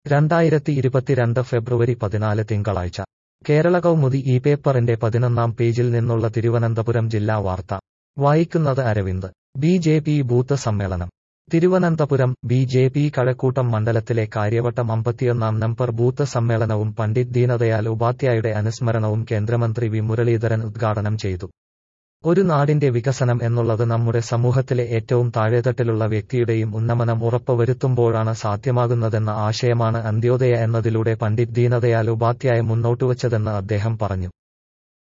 രണ്ടായിരത്തി ഇരുപത്തിരണ്ട് ഫെബ്രുവരി പതിനാല് തിങ്കളാഴ്ച കേരള കൗമുദി ഈ പേപ്പറിന്റെ പതിനൊന്നാം പേജിൽ നിന്നുള്ള തിരുവനന്തപുരം ജില്ലാ വാർത്ത വായിക്കുന്നത് Aravind B J P booth സമ്മേളനം Thiruvananthapuram B J P Kazhakkoottam മണ്ഡലത്തിലെ കാര്യവട്ടം അമ്പത്തിയൊന്നാം നമ്പർ ബൂത്ത് സമ്മേളനവും പണ്ഡിറ്റ് ദീനദയാൽ ഉപാധ്യായുടെ അനുസ്മരണവും കേന്ദ്രമന്ത്രി വി മുരളീധരൻ ഉദ്ഘാടനം ചെയ്തു ഒരു നാടിന്റെ വികസനം എന്നുള്ളത് നമ്മുടെ സമൂഹത്തിലെ ഏറ്റവും താഴെത്തട്ടിലുള്ള വ്യക്തിയുടെയും ഉന്നമനം ഉറപ്പുവരുത്തുമ്പോഴാണ് സാധ്യമാകുന്നതെന്ന ആശയമാണ് അന്ത്യോദയ എന്നതിലൂടെ പണ്ഡിറ്റ് ദീനദയാൽ ഉപാധ്യായ മുന്നോട്ടുവച്ചതെന്ന് അദ്ദേഹം പറഞ്ഞു